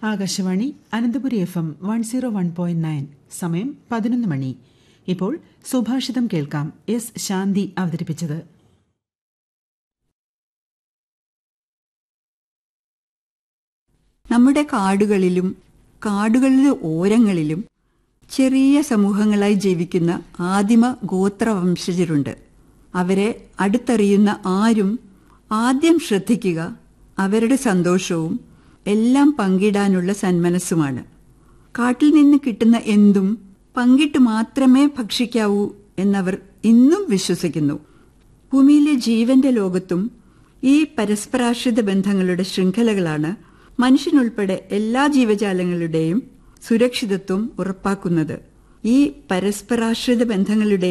Akashvani Ananthapuri F M one zero one point nine സമയം പതിനൊന്ന് മണി ഇപ്പോൾ സുഭാഷിതം കേൾക്കാം എസ് ശാന്തി അവതരിപ്പിച്ചത് നമ്മുടെ കാടുകളിലും കാടുകളിലെ ഓരങ്ങളിലും ചെറിയ സമൂഹങ്ങളായി ജീവിക്കുന്ന ആദിമ ഗോത്രവംശജരുണ്ട് അവരെ അടുത്തറിയുന്ന ആരും ആദ്യം ശ്രദ്ധിക്കുക അവരുടെ സന്തോഷവും എല്ലാം പങ്കിടാനുള്ള സന്മനസ്സുമാണ് കാട്ടിൽ നിന്ന് കിട്ടുന്ന എന്തും പങ്കിട്ട് മാത്രമേ ഭക്ഷിക്കാവൂ എന്നവർ ഇന്നും വിശ്വസിക്കുന്നു ഭൂമിയിലെ ജീവന്റെ ലോകത്തും ഈ പരസ്പരാശ്രിത ബന്ധങ്ങളുടെ ശൃംഖലകളാണ് മനുഷ്യനുൾപ്പെടെ എല്ലാ ജീവജാലങ്ങളുടെയും സുരക്ഷിതത്വം ഉറപ്പാക്കുന്നത് ഈ പരസ്പരാശ്രിത ബന്ധങ്ങളുടെ